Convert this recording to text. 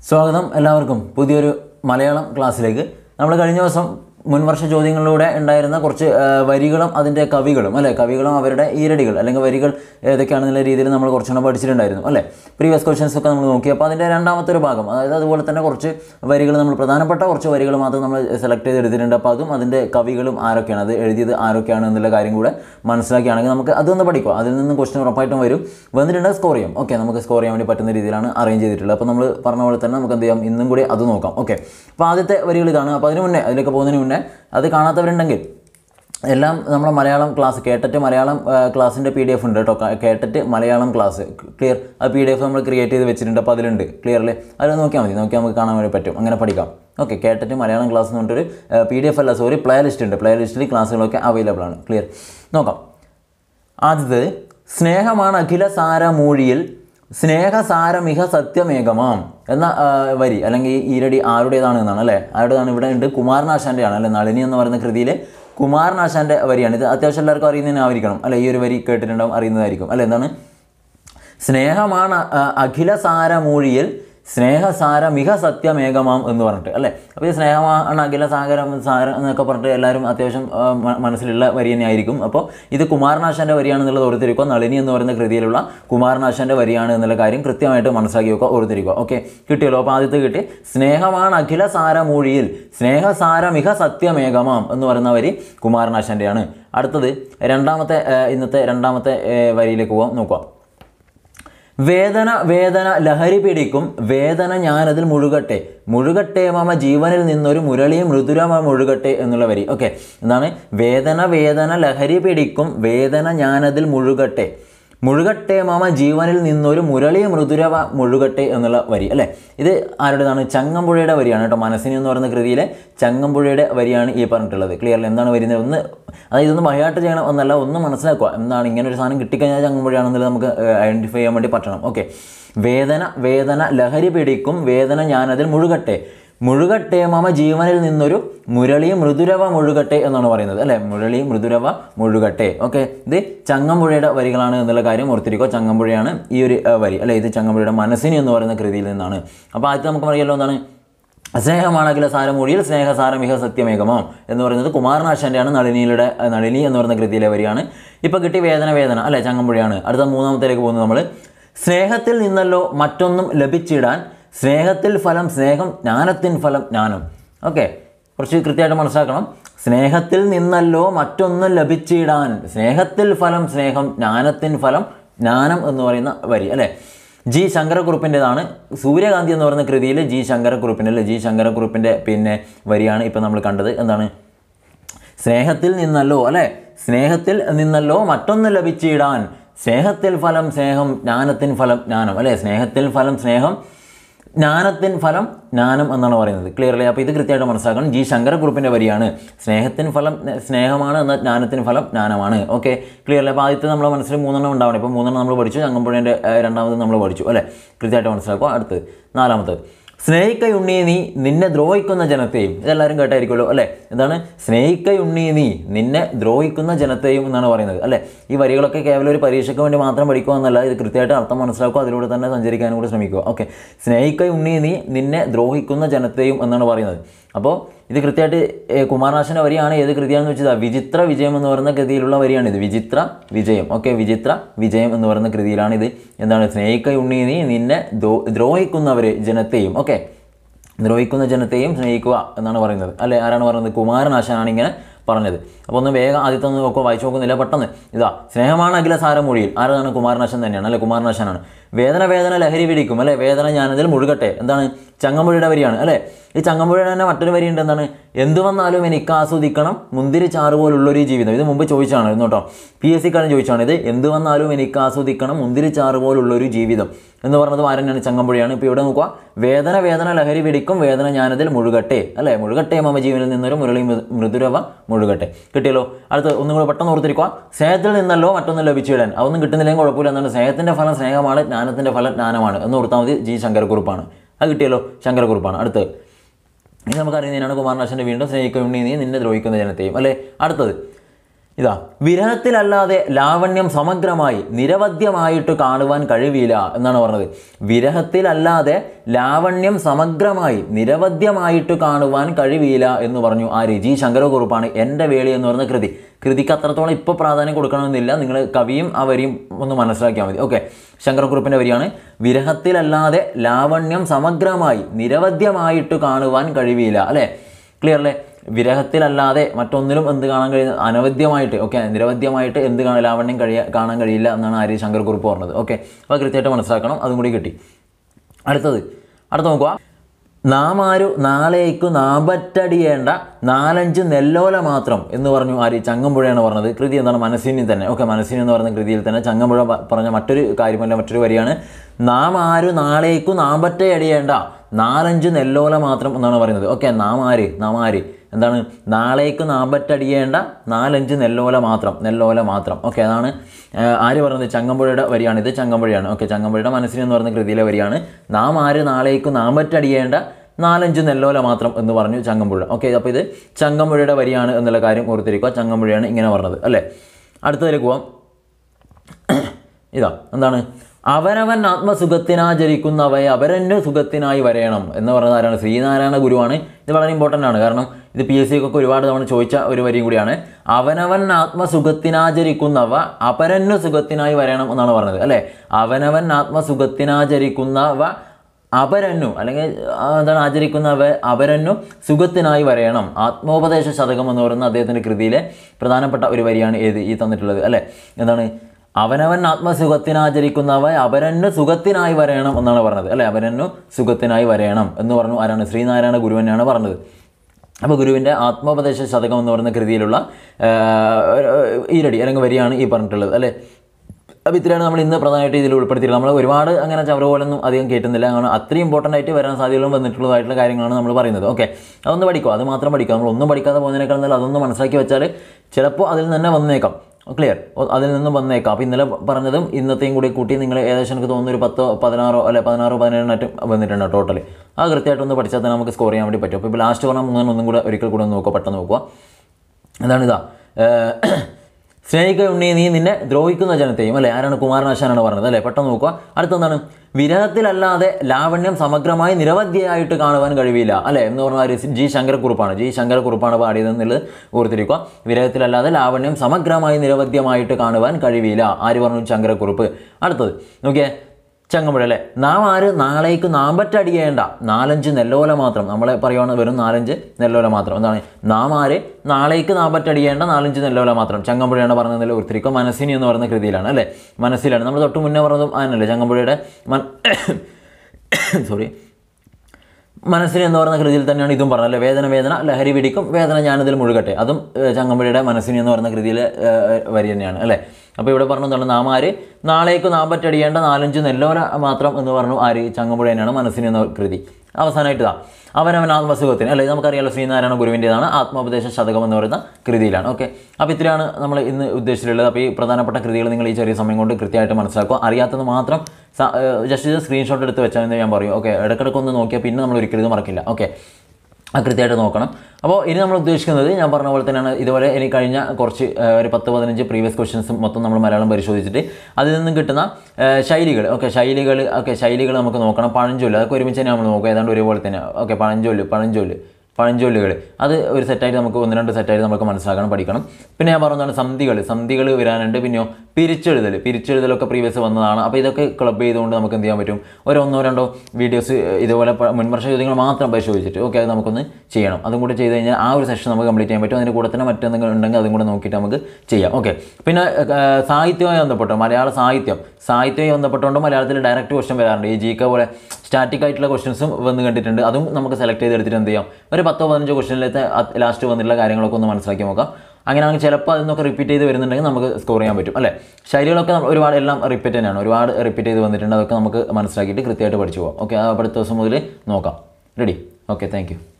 സ്വാഗതം എല്ലാവർക്കും പുതിയൊരു മലയാളം ക്ലാസ്സിലേക്ക് നമ്മൾ കഴിഞ്ഞ ദിവസം മുൻവർഷ ചോദ്യങ്ങളിലൂടെ ഉണ്ടായിരുന്ന കുറച്ച് ആ, വരികളും അതിൻ്റെ കവികളും അല്ലേ കവികളും അവരുടെ ഈരടികൾ അല്ലെങ്കിൽ വരികൾ ഏതൊക്കെയാണെന്നുള്ള രീതിയിൽ നമ്മൾ കുറച്ചെണ്ണം പഠിച്ചിട്ടുണ്ടായിരുന്നു അല്ലേ പ്രീവിയസ് ക്വസ്റ്റ്യൻസ് ഒക്കെ നമ്മൾ നോക്കി അപ്പോൾ അതിൻ്റെ രണ്ടാമത്തെ ഒരു ഭാഗം അതായത് അതുപോലെ തന്നെ കുറച്ച് വരികൾ നമ്മൾ പ്രധാനപ്പെട്ട കുറച്ച് വരികൾ മാത്രം നമ്മൾ സെലക്ട് ചെയ്തെടുത്തിട്ടുണ്ട് അപ്പോൾ അതും അതിൻ്റെ കവികളും ആരൊക്കെയാണ് അത് എഴുതിയത് ആരൊക്കെയാണ് എന്നുള്ള കാര്യം കൂടെ മനസ്സിലാക്കുകയാണെങ്കിൽ നമുക്ക് അതൊന്ന് പഠിക്കുക അതിൽ നിന്ന് ക്വസ്റ്റ്യൻ ഉറപ്പായിട്ടും വരും വന്നിട്ടുണ്ടെങ്കിൽ സ്കോർ ചെയ്യും ഓക്കെ നമുക്ക് സ്കോർ ചെയ്യാൻ വേണ്ടി പറ്റുന്ന രീതിയിലാണ് അറേഞ്ച് ചെയ്തിട്ടുള്ളത് അപ്പോൾ നമ്മൾ പറഞ്ഞ പോലെ തന്നെ നമുക്ക് എന്ത് ചെയ്യാം ഇന്നും കൂടി അത് നോക്കാം ഓക്കെ അപ്പോൾ ആദ്യത്തെ വരികൾ ഇതാണ് അപ്പോൾ അതിന് മുന്നേ അതിലേക്ക് പോകുന്നതിന് മുന്നേ അത് കാണാത്തവരുണ്ടെങ്കിൽ എല്ലാം നമ്മുടെ മലയാളം ക്ലാസ് കേട്ടിട്ട് മലയാളം ക്ലാസ്സിൻ്റെ പി ഡി എഫ് ഉണ്ട് കേട്ടോ ക- കേട്ടിട്ട് മലയാളം ക്ലാസ് ക്ലിയർ ആ പി ഡി എഫ് നമ്മൾ ക്രിയേറ്റ് ചെയ്ത് വെച്ചിട്ടുണ്ട് അപ്പോൾ അതിലുണ്ട് ക്ലിയർലി അത് നോക്കിയാൽ മതി നോക്കിയാൽ നമുക്ക് കാണാൻ വേണ്ടി പറ്റും അങ്ങനെ പഠിക്കാം ഓക്കെ കേട്ടിട്ട് മലയാളം ക്ലാസ് എന്ന് പറഞ്ഞിട്ടൊരു പി ഡി എഫ് അല്ല സോറി പ്ലേ ലിസ്റ്റ് ഉണ്ട് പ്ലേ ലിസ്റ്റിൽ ക്ലാസ്സുകളൊക്കെ അവൈലബിൾ ആണ് ക്ലിയർ നോക്കാം ആദ്യത് സ്നേഹമാണ് അഖില സാരമൂഴിയിൽ സ്നേഹസാരമിക സത്യമേകമാം എന്ന ആ, വരി അല്ലെങ്കിൽ ഈ ഈരടി ആരുടേതാണ് എന്നാണ് അല്ലേ ആരുടേതാണ് ഇവിടെ ഉണ്ട് കുമാരനാശാൻ്റെയാണ് അല്ലെ നളിനി എന്ന് പറയുന്ന കൃതിയിൽ കുമാരനാശാൻ്റെ വരിയാണ് ഇത് അത്യാവശ്യം എല്ലാവർക്കും അറിയുന്നതിനായിരിക്കണം അല്ലെ ഈ ഒരു വരി കേട്ടിട്ടുണ്ടാവും അറിയുന്നതായിരിക്കും അല്ലെ എന്താണ് സ്നേഹമാണ് ആ, അഖില സാരമൂഴിയിൽ സ്നേഹസാര മിക സത്യമേകമാം എന്ന് പറഞ്ഞിട്ട് അല്ലേ അപ്പോൾ ഈ സ്നേഹമാണ് അഖില സാഗരം സാരം എന്നൊക്കെ പറഞ്ഞിട്ട് എല്ലാവരും അത്യാവശ്യം ആ, മ- മനസ്സിലുള്ള വരി തന്നെ ആയിരിക്കും അപ്പോൾ ഇത് കുമാരനാശാൻ്റെ വരിയാണെന്നുള്ളത് ഓർത്തിരിക്കുക നളിനി എന്ന് പറയുന്ന കൃതിയിലുള്ള കുമാരനാശാൻ്റെ വരിയാണ് എന്നുള്ള കാര്യം കൃത്യമായിട്ട് മനസ്സിലാക്കി വെക്കുക ഓർത്തിരിക്കുക ഓക്കെ കിട്ടിയല്ലോ അപ്പോൾ ആദ്യത്തെ കിട്ടി സ്നേഹമാണ് അഖില സാരമൂഴിയിൽ സ്നേഹസാര മിക സത്യമേകമാം എന്ന് പറയുന്ന വരി കുമാരനാശാൻ്റെയാണ് അടുത്തത് രണ്ടാമത്തെ ആ, ഇന്നത്തെ രണ്ടാമത്തെ ആ, വരിയിലേക്ക് പോകാം നോക്കാം വേദന വേദന ലഹരി പിടിക്കും വേദന ഞാനതിൽ മുഴുകട്ടെ മുഴുകട്ടെ മമ ജീവനിൽ നിന്നൊരു മുരളി മൃദുരമ മുഴുകട്ടെ എന്നുള്ള വരി ഓക്കെ എന്താണ് വേദന വേദന ലഹരി പിടിക്കും വേദന ഞാനതിൽ മുഴുകട്ടെ മുഴുകട്ടെ മമ ജീവനിൽ നിന്നൊരു മുരളി മൃദുരവ മുഴുകട്ടെ എന്നുള്ള വരി അല്ലേ ഇത് ആരുടേതാണ് ചങ്ങമ്പുഴയുടെ വരിയാണ് കേട്ടോ മനസ്സിന് എന്ന് പറയുന്ന കൃതിയിലെ ചങ്ങമ്പുഴയുടെ വരിയാണ് ഈ പറഞ്ഞിട്ടുള്ളത് ക്ലിയർലി എന്താണ് വരുന്നത് ഒന്ന് അതായത് ഇതൊന്ന് ബൈഹാർട്ട് ചെയ്യണം എന്നല്ല ഒന്ന് മനസ്സിലാക്കുക എന്താണ് ഇങ്ങനെ ഒരു സാധനം കിട്ടിക്കഴിഞ്ഞാൽ ചങ്ങമ്പുഴയാണെന്നുള്ളത് നമുക്ക് ഐഡൻറ്റിഫൈ ചെയ്യാൻ വേണ്ടി പറ്റണം ഓക്കെ വേദന വേദന ലഹരി പിടിക്കും വേദന ഞാനതിൽ മുഴുകട്ടെ മുഴുകട്ടെ മമ ജീവനിൽ നിന്നൊരു മുരളി മൃദുരവ മുഴുകട്ടെ എന്നാണ് പറയുന്നത് അല്ലേ മുരളി മൃദുരവ മുഴുകട്ടെ ഓക്കെ ഇത് ചങ്ങമ്പുഴയുടെ വരികളാണ് എന്നുള്ള കാര്യം ഓർത്തിരിക്കുക ചങ്ങമ്പുഴയാണ് ഈ ഒരു ആ, വരി അല്ലേ ഇത് ചങ്ങമ്പുഴയുടെ മനസ്സിനി എന്ന് പറയുന്ന കൃതിയിൽ നിന്നാണ് അപ്പോൾ ആദ്യത്തെ നമുക്ക് പറയാമല്ലോ എന്താണ് സ്നേഹമാണകില സാരമൊഴിയിൽ സ്നേഹസാരമിക സത്യമേകമാം എന്ന് പറയുന്നത് കുമാരനാശാൻ്റെയാണ് നളിനിയുടെ ആ, നളിനി എന്ന് പറയുന്ന കൃതിയിലെ വരിയാണ് ഇപ്പോൾ കിട്ടി വേദന വേദന അല്ലേ ചങ്ങമ്പുഴയാണ് അടുത്ത മൂന്നാമത്തേക്ക് പോകുന്നത് നമ്മൾ സ്നേഹത്തിൽ നിന്നല്ലോ മറ്റൊന്നും ലഭിച്ചിടാൻ സ്നേഹത്തിൽ ഫലം സ്നേഹം ജ്ഞാനത്തിൻ ഫലം ജ്ഞാനം ഓക്കെ കുറച്ച് കൃത്യമായിട്ട് മനസ്സിലാക്കണം സ്നേഹത്തിൽ നിന്നല്ലോ മറ്റൊന്നും ലഭിച്ചിടാൻ സ്നേഹത്തിൽ ഫലം സ്നേഹം ജ്ഞാനത്തിൻ ഫലം ജ്ഞാനം എന്ന് പറയുന്ന വരി അല്ലേ ജി ശങ്കരക്കുറുപ്പിൻ്റെതാണ് സൂര്യകാന്തി എന്ന് പറയുന്ന കൃതിയിൽ ജി ശങ്കരക്കുറുപ്പിൻ്റെ അല്ലേ ജി ശങ്കരക്കുറുപ്പിൻ്റെ പിന്നെ വരിയാണ് ഇപ്പം നമ്മൾ കണ്ടത് എന്താണ് സ്നേഹത്തിൽ നിന്നല്ലോ അല്ലേ സ്നേഹത്തിൽ നിന്നല്ലോ മറ്റൊന്ന് ലഭിച്ചിടാൻ സ്നേഹത്തിൽ ഫലം സ്നേഹം ജ്ഞാനത്തിൻ ഫലം ജ്ഞാനം അല്ലേ സ്നേഹത്തിൽ ഫലം സ്നേഹം ജ്ഞാനത്തിൻ ഫലം ജ്ഞാനം എന്നാണ് പറയുന്നത് ക്ലിയർലി അപ്പോൾ ഇത് കൃത്യമായിട്ട് മനസ്സിലാക്കണം ജി ശങ്കരക്കുറുപ്പിൻ്റെ വരിയാണ് സ്നേഹത്തിന് ഫലം സ്നേഹമാണ് എന്നാൽ ജ്ഞാനത്തിന് ഫലം ജ്ഞാനമാണ് ഓക്കെ ക്ലിയർലി അപ്പോൾ ആദ്യത്തെ നമ്മുടെ മനസ്സിൽ മൂന്നെണ്ണം ഉണ്ടാവണം ഇപ്പോൾ മൂന്നെണ്ണം നമ്മൾ പഠിച്ചു ചങ്ങമ്പുഴേൻ്റെ രണ്ടാമത് നമ്മൾ പഠിച്ചു അല്ലേ കൃത്യമായിട്ട് മനസ്സിലാക്കുക അടുത്ത് നാലാമത്തത് സ്നേഹിക്കയുണ്ണി നീ നിന്നെ ദ്രോഹിക്കുന്ന ജനത്തെയും ഇതെല്ലാവരും കേട്ടായിരിക്കുമല്ലോ അല്ലേ എന്താണ് സ്നേഹിക്കയുണ്ണി നീ നിന്നെ ദ്രോഹിക്കുന്ന ജനത്തെയും എന്നാണ് പറയുന്നത് അല്ലേ ഈ വരികളൊക്കെ കേവലം ഒരു പരീക്ഷയ്ക്ക് വേണ്ടി മാത്രം പഠിക്കുക എന്നല്ല ഇത് കൃത്യമായിട്ട് അർത്ഥം മനസ്സിലാക്കുക അതിലൂടെ തന്നെ സഞ്ചരിക്കാനും കൂടി ശ്രമിക്കുക ഓക്കെ സ്നേഹിക്കയുണ്ണി നീ നിന്നെ ദ്രോഹിക്കുന്ന ജനത്തെയും എന്നാണ് പറയുന്നത് അപ്പോൾ ഇത് കൃത്യമായിട്ട് ഏ, കുമാരനാശൻ്റെ വരിയാണ് ഏത് കൃതിയാണെന്ന് വെച്ചാൽ വിചിത്ര വിജയം എന്ന് പറയുന്ന കൃതിയിലുള്ള വരിയാണ് ഇത് വിചിത്ര വിജയം ഓക്കെ വിചിത്ര വിജയം എന്ന് പറയുന്ന കൃതിയിലാണ് ഇത് എന്താണ് സ്നേഹിക്കയുണ്ണി നീ നിന്നെ ദ്രോ- ദ്രോഹിക്കുന്നവരെ ജനത്തെയും ഓക്കെ ദ്രോഹിക്കുന്ന ജനത്തെയും സ്നേഹിക്കുക എന്നാണ് പറയുന്നത് അല്ലേ ആരാണ് പറയുന്നത് കുമാരനാശാനാണ് ഇങ്ങനെ പറഞ്ഞത് അപ്പോൾ ഒന്ന് വേഗം ആദ്യത്തെ ഒന്ന് നോക്കുക വായിച്ചു നോക്കുന്നില്ല പെട്ടെന്ന് ഇതാ സ്നേഹമാണ് അഖില സാരമൊഴിയിൽ ആരാണ് കുമാരനാശൻ തന്നെയാണ് അല്ലെ കുമാരനാശനാണ് വേദന വേദന ലഹരി പിടിക്കും അല്ലെ വേദന ഞാനതിൽ മുഴുകട്ടെ എന്താണ് ചങ്ങമ്പുഴയുടെ വരിയാണ് അല്ലേ ഈ ചങ്ങമ്പുഴയുടെ തന്നെ മറ്റൊരു വരിയുണ്ട് എന്താണ് എന്തു വന്നാലും എനിക്ക് ആസ്വദിക്കണം മുന്തിരി ചാറ് പോലുള്ളൊരു ജീവിതം ഇത് മുമ്പ് ചോദിച്ചാണ് ഇന്ന് കേട്ടോ പി എസ് സിക്കാരൻ ചോദിച്ചാണ് ഇത് എന്തു വന്നാലും എനിക്ക് ആസ്വദിക്കണം മുന്തിരി ചാറ് പോലുള്ളൊരു ജീവിതം എന്ന് പറഞ്ഞത് ആരെന്നാണ് ചങ്ങമ്പുഴയാണ് ഇപ്പോൾ ഇവിടെ നോക്കുക വേദന വേദന ലഹരി പിടിക്കും വേദന ഞാനതിൽ മുഴുകട്ടെ അല്ലേ മുഴുകട്ടെ മമ ജീവനിൽ നിന്നൊരു മുരളി മൃ- മൃദുരവ മുഴുകട്ടെ കിട്ടിയല്ലോ അടുത്ത് ഒന്നും കൂടെ പെട്ടെന്ന് ഓർത്തിരിക്കുക സ്നേഹത്തിൽ നിന്നല്ലോ മറ്റൊന്നും ലഭിച്ചിടാൻ അതൊന്നും കിട്ടുന്നില്ലെങ്കിൽ കുഴപ്പമില്ല എന്നാണ് സ്നേഹത്തിൻ്റെ ഫലം സ്നേഹമാണ് ജ്ഞാനത്തിൻ്റെ ഫലം ജ്ഞാനമാണ് എന്ന് ഓർത്താൽ മതി ജി ശങ്കരക്കുറുപ്പാണ് അത് കിട്ടിയല്ലോ ശങ്കരക്കുറുപ്പാണ് അടുത്ത് ഇനി നമുക്കറിയുന്നതിനാണ് കുമാരനാശൻ്റെ വീണ്ടും സ്നേഹിക്കുന്ന നീ നിന്നെ ദ്രോഹിക്കുന്ന ജനത്തെയും അല്ലേ അടുത്തത് ഇതാ വിരഹത്തിലല്ലാതെ ലാവണ്യം സമഗ്രമായി നിരവധ്യമായിട്ട് കാണുവാൻ കഴിവില്ല എന്നാണ് പറഞ്ഞത് വിരഹത്തിലല്ലാതെ ലാവണ്യം സമഗ്രമായി നിരവധ്യമായിട്ട് കാണുവാൻ കഴിവില്ല എന്ന് പറഞ്ഞു ആര് ജി ശങ്കരകുറുപ്പാണ് എൻ്റെ വേളി എന്ന് പറയുന്ന കൃതി കൃതിക്ക് അത്രത്തോളം ഇപ്പോൾ പ്രാധാന്യം കൊടുക്കണമെന്നില്ല നിങ്ങൾ കവിയും ആ വരിയും ഒന്ന് മനസ്സിലാക്കിയാൽ മതി ഓക്കെ ശങ്കരക്കുറുപ്പിൻ്റെ വരിയാണ് വിരഹത്തിലല്ലാതെ ലാവണ്യം സമഗ്രമായി നിരവധ്യമായിട്ട് കാണുവാൻ കഴിവില്ല അല്ലേ ക്ലിയർ അല്ലേ വിരഹത്തിലല്ലാതെ മറ്റൊന്നിലും എന്ത് കാണാൻ കഴിയുന്ന അനവധ്യമായിട്ട് ഓക്കെ നിരവധ്യമായിട്ട് എന്ത് കാണാൻ ലാവണ്യം കഴിയ കാണാൻ കഴിയില്ല എന്നാണ് ആര്യ ശങ്കർകുറുപ്പ് പറഞ്ഞത് ഓക്കെ അപ്പോൾ കൃത്യമായിട്ട് മനസ്സിലാക്കണം അതും കൂടി കിട്ടി അടുത്തത് അടുത്ത നോക്കുക നാം ആരു നാളേക്കു നാമ്പറ്റടിയേണ്ട നാലഞ്ച് നെല്ലോല മാത്രം എന്ന് പറഞ്ഞു ആര് ചങ്ങമ്പുഴയാണ് പറഞ്ഞത് കൃതി എന്താണ് മനസ്സിനി തന്നെ ഓക്കെ മനസ്സിനി എന്ന് പറയുന്ന കൃതിയിൽ തന്നെ ചങ്ങമ്പുഴ പ- പറഞ്ഞ മറ്റൊരു കാര്യമല്ല മറ്റൊരു വരിയാണ് നാം ആരു നാളേക്കു നാമ്പറ്റയടിയേണ്ട നാലഞ്ച് നെല്ലോല മാത്രം എന്നാണ് പറയുന്നത് ഓക്കെ നാം ആര് നാം ആര് എന്താണ് നാളേക്ക് നാമ്പറ്റടിയേണ്ട നാലഞ്ച് നെല്ലോല മാത്രം നെല്ലോല മാത്രം ഓക്കെ അതാണ് ആ, ആര് പറയുന്നത് ചങ്ങമ്പുഴയുടെ വരിയാണ് ഇത് ചങ്ങമ്പുഴയാണ് ഓക്കെ ചങ്ങമ്പുഴയുടെ മനസ്സിന് എന്ന് പറയുന്ന കൃതിയിലെ വരിയാണ് നാം ആര് നാളേക്ക് നാമ്പറ്റടിയേണ്ട നാലഞ്ച് നെല്ലോല മാത്രം എന്ന് പറഞ്ഞു ചങ്ങമ്പുഴ ഓക്കെ അപ്പോൾ ഇത് ചങ്ങമ്പുഴയുടെ വരിയാണ് എന്നുള്ള കാര്യം ഓർത്തിരിക്കുക ചങ്ങമ്പുഴയാണ് ഇങ്ങനെ പറഞ്ഞത് അല്ലേ അടുത്തതിലേക്ക് പോവാം ഇതാ എന്താണ് അവനവൻ ആത്മസുഖത്തിനാചരിക്കുന്നവയെ അവരൻ്റെ സുഖത്തിനായി വരയണം എന്ന് പറയുന്നത് ആരാണ് ശ്രീനാരായണ ഗുരുവാണ് ഇത് വളരെ ഇമ്പോർട്ടൻ്റ് ആണ് കാരണം ഇത് പി എസ് സിക്കൊക്കെ ഒരുപാട് തവണ ചോദിച്ച ഒരു വരിയും കൂടിയാണ് അവനവൻ ആത്മസുഖത്തിനാചരിക്കുന്നവ അപരന് സുഖത്തിനായി വരയണം എന്നാണ് പറഞ്ഞത് അല്ലേ അവനവൻ ആത്മസുഖത്തിനാചരിക്കുന്നവ അപരന്നു അല്ലെങ്കിൽ ആ, എന്താണ് ആചരിക്കുന്നവ അപരന്നു സുഖത്തിനായി വരയണം ആത്മോപദേശ ശതകം എന്ന് പറയുന്ന അദ്ദേഹത്തിൻ്റെ കൃതിയിലെ പ്രധാനപ്പെട്ട ഒരു വരിയാണ് ഏത് ഈ തന്നിട്ടുള്ളത് അല്ലേ എന്താണ് അവനവൻ ആത്മസുഖത്തിനാചരിക്കുന്നവ അപരന് സുഖത്തിനായി വരയണം എന്നാണ് പറഞ്ഞത് അല്ലേ അപരന്നു സുഖത്തിനായി വരയണം എന്ന് പറഞ്ഞു ആരാണ് ശ്രീനാരായണ ഗുരുവനെയാണ് പറഞ്ഞത് അപ്പോൾ ഗുരുവിൻ്റെ ആത്മോപദേശ ശതകം എന്ന് പറയുന്ന കൃതിയിലുള്ള ആ, ഈരടി അല്ലെങ്കിൽ വരിയാണ് ഈ പറഞ്ഞിട്ടുള്ളത് അല്ലേ അപ്പോൾ ഇത്രയാണ് നമ്മൾ ഇന്ന് പ്രധാനമായിട്ട് ഇതിൽ ഉൾപ്പെടുത്തിയിട്ടുള്ളത് നമ്മൾ ഒരുപാട് അങ്ങനെ ചവറ് പോലൊന്നും അധികം കേട്ടുന്നില്ല കാരണം അത്രയും ഇമ്പോർട്ടൻ്റ് ആയിട്ട് വരാൻ സാധ്യതകളും വന്നിട്ടുള്ളതായിട്ടുള്ള കാര്യങ്ങളാണ് നമ്മൾ പറയുന്നത് ഓക്കെ അതൊന്ന് പഠിക്കുക അത് മാത്രം പഠിക്കുക നമ്മൾ ഒന്നും പഠിക്കാതെ പോകുന്നതിനേക്കാൾ നല്ല അതൊന്ന് മനസ്സിലാക്കി വെച്ചാൽ ചിലപ്പോൾ അതിൽ നിന്ന് തന്നെ വന്നേക്കാം ക്ലിയർ അതിൽ നിന്നും വന്നേക്കാം അപ്പോൾ ഇന്നലെ പറഞ്ഞതും ഇന്നത്തെയും കൂടി കൂട്ടി നിങ്ങൾ ഏകദേശം എനിക്ക് തോന്നുന്നു ഒരു പത്തോ പതിനാറോ അല്ലെ പതിനാറോ പതിനേഴിനായിട്ടും വന്നിട്ടുണ്ട് ടോട്ടൽ ആ കൃത്യമായിട്ടൊന്ന് പഠിച്ചാൽ തന്നെ നമുക്ക് സ്കോർ ചെയ്യാൻ വേണ്ടി പറ്റും അപ്പോൾ ഇപ്പോൾ ലാസ്റ്റ് പറഞ്ഞാൽ മൂന്നും ഒന്നും കൂടെ ഒരിക്കൽ കൂടെ ഒന്ന് നോക്കുക പെട്ടെന്ന് നോക്കുക എന്താണിതാ ഏഹ്, സ്നേഹിക്ക ഉണ്ണി നീ നിന്നെ ദ്രോഹിക്കുന്ന ജനത്തെയും അല്ലേ ആരാണ് കുമാരനാശാനാണ് പറഞ്ഞത് അല്ലേ പെട്ടെന്ന് നോക്കുക അടുത്തെന്താണ് വിരഹത്തിലല്ലാതെ ലാവണ്യം സമഗ്രമായി നിരവധിയായിട്ട് കാണുവാൻ കഴിയില്ല അല്ലേ എന്ന് പറഞ്ഞാൽ ആര്? ജി ശങ്കരക്കുറുപ്പാണ് ജി ശങ്കരക്കുറുപ്പാണ് പാടിയതെന്നുള്ളത് ഓർത്തിരിക്കുക വിരഹത്തിലല്ലാതെ ലാവണ്യം സമഗ്രമായി നിരവധ്യമായിട്ട് കാണുവാൻ കഴിയില്ല ആര് പറഞ്ഞു ശങ്കരക്കുറുപ്പ് അടുത്തത് നോക്കിയേ ചങ്ങമ്പുഴ അല്ലേ നാം ആര് നാളേക്ക് നാമ്പറ്റടിയേണ്ട നാലഞ്ച് നെല്ലോല മാത്രം നമ്മളെ പറയുവാണ് വെറും നാലഞ്ച് നെല്ലോല മാത്രം എന്താണ് നാം ആര് നാളേക്ക് നാമ്പറ്റടിയേണ്ട നാലഞ്ച് നെല്ലോല മാത്രം ചങ്ങമ്പുഴയാണ് പറഞ്ഞതിൽ ഒത്തിരിക്കും മനസ്സിനി എന്ന് പറയുന്ന കൃതിയിലാണ് അല്ലേ മനസ്സിലാണ് നമ്മൾ തൊട്ട് മുന്നേ പറഞ്ഞതും അതിനല്ലേ ചങ്ങമ്പുഴയുടെ മൻ സോറി മനസ്സിന് എന്ന് പറയുന്ന കൃതിയിൽ തന്നെയാണ് ഇതും പറഞ്ഞത് അല്ലേ വേദന വേദന ലഹരി പിടിക്കും വേദന ഞാനിതിൽ മുഴുകട്ടെ അതും ഏഹ്, ചങ്ങമ്പുഴയുടെ മനസ്സിന് എന്ന് പറയുന്ന കൃതിയിലെ ഏഹ്, വരി തന്നെയാണ് അല്ലേ അപ്പോൾ ഇവിടെ പറഞ്ഞതാണ് നാം ആര് നാളേക്ക് നാമ്പറ്റടിയേണ്ട നാലഞ്ച് നെല്ലോല മാത്രം എന്ന് പറഞ്ഞു ആര് ചങ്ങമ്പുഴ തന്നെയാണ് മനസ്സിന് എന്ന കൃതി അവസാനമായിട്ട് ഇതാ അവനവൻ ആത്മസുഖത്തിന് അല്ലെ നമുക്കറിയാലോ ശ്രീനാരായണ ഗുരുവിൻ്റെതാണ് ആത്മോപദേശ ശതകം എന്ന് പറയുന്ന കൃതിയിലാണ് ഓക്കെ അപ്പോൾ ഇത്രയാണ് നമ്മൾ ഇന്ന് ഉദ്ദേശിച്ചിട്ടുള്ളത് അപ്പോൾ ഈ പ്രധാനപ്പെട്ട കൃതികൾ നിങ്ങൾ ഈ ചെറിയ സമയം കൊണ്ട് കൃത്യമായിട്ട് മനസ്സിലാക്കുക അറിയാത്തത് മാത്രം ജസ്റ്റ് ഇത് സ്ക്രീൻഷോട്ട് എടുത്ത് വെച്ചാൽ എന്ന് ഞാൻ പറയും ഓക്കെ ഇടയ്ക്കിടയ്ക്ക് ഒന്ന് നോക്കിയാൽ പിന്നെ നമ്മൾ ഒരിക്കലും ഇത് മറക്കില്ല ഓക്കെ ആ കൃത്യമായിട്ട് നോക്കണം അപ്പോൾ ഇനി നമ്മൾ ഉദ്ദേശിക്കുന്നത് ഞാൻ പറഞ്ഞ പോലെ തന്നെയാണ് ഇതുവരെ ഇനി കഴിഞ്ഞ കുറച്ച് ആ, ഒരു പത്ത് പതിനഞ്ച് പ്രീവിയസ് ക്വസ്റ്റ്യൻസും മൊത്തം നമ്മൾ മലയാളം പരിശോധിച്ചിട്ട് അതിൽ നിന്നും കിട്ടുന്ന ആ, ശൈലികൾ ഓക്കെ ശൈലികൾ ഓക്കെ ശൈലികൾ നമുക്ക് നോക്കണം പഴഞ്ചൊല്ല് അതൊക്കെ ഒരുമിച്ച് തന്നെ നമ്മൾ നോക്കുക ഏതാണ്ട് ഒരുപോലെ തന്നെ ഓക്കെ പഴഞ്ചൊല്ല് പഴഞ്ചൊല്ല് പഴഞ്ചൊല്ലുകൾ അത് ഒരു സെറ്റായിട്ട് നമുക്ക് ഒന്ന് രണ്ട് സെറ്റായിട്ട് നമുക്ക് മനസ്സിലാക്കണം പഠിക്കണം പിന്നെ ഞാൻ പറഞ്ഞതാണ് സന്ധികൾ സന്ധികൾ വരാനുണ്ട് പിന്നെയോ പിരിച്ചെഴുതൽ പിരിച്ചെഴുതലൊക്കെ പ്രീവിയസ് വന്നതാണ് അപ്പോൾ ഇതൊക്കെ ക്ലബ് ചെയ്തുകൊണ്ട് നമുക്ക് എന്ത് ചെയ്യാൻ പറ്റും ഒരു ഒന്നോ രണ്ടോ വീഡിയോസ് ഇതുപോലെ പ- മുൻവർഷ ചോദ്യങ്ങൾ മാത്രം പരിശോധിച്ചിട്ട് ഓക്കെ അത് നമുക്കൊന്ന് ചെയ്യണം അതും കൂടി ചെയ്ത് കഴിഞ്ഞാൽ ആ ഒരു സെഷൻ നമുക്ക് കംപ്ലീറ്റ് ചെയ്യാൻ പറ്റും അതിൻ്റെ കൂടെ തന്നെ മറ്റെന്തെങ്കിലും ഉണ്ടെങ്കിൽ അതും കൂടെ നോക്കിയിട്ട് നമുക്ക് ചെയ്യാം ഓക്കെ പിന്നെ ആ, സാഹിത്യവുമായി ബന്ധപ്പെട്ട് മലയാള സാഹിത്യം സാഹിത്യവുമായി ബന്ധപ്പെട്ടുകൊണ്ട് മലയാളത്തിൽ ഡയറക്റ്റ് ക്വസ്റ്റ്യൻ വരാറുണ്ട് ഈ ജി കെ പോലെ സ്റ്റാറ്റിക് ആയിട്ടുള്ള ക്വസ്റ്റ്യൻസും വന്ന് കണ്ടിട്ടുണ്ട് അതും നമുക്ക് സെലക്ട് ചെയ്തെടുത്തിട്ട് എന്ത് ചെയ്യാം ഒരു പത്തോ പതിനഞ്ചോ ക്വസ്റ്റ്യനിലത്തെ ലാസ്റ്റ് വന്നിട്ടുള്ള കാര്യങ്ങളൊക്കെ ഒന്ന് മനസ്സിലാക്കി നോക്കാം അങ്ങനെയാണെങ്കിൽ ചിലപ്പോൾ അതിനൊക്കെ റിപ്പീറ്റ് ചെയ്ത് വരുന്നുണ്ടെങ്കിൽ നമുക്ക് സ്കോർ ചെയ്യാൻ പറ്റും അല്ലേ ശൈലികളൊക്കെ നമ്മൾ ഒരുപാട് എല്ലാം റിപ്പീറ്റ് തന്നെയാണ് ഒരുപാട് റിപ്പീറ്റ് ചെയ്ത് വന്നിട്ടുണ്ട് അതൊക്കെ നമുക്ക് മനസ്സിലാക്കിയിട്ട് കൃത്യമായിട്ട് പഠിച്ചു പോകാം ഓക്കെ അടുത്ത ദിവസം മുതൽ നോക്കാം റെഡി ഓക്കെ താങ്ക്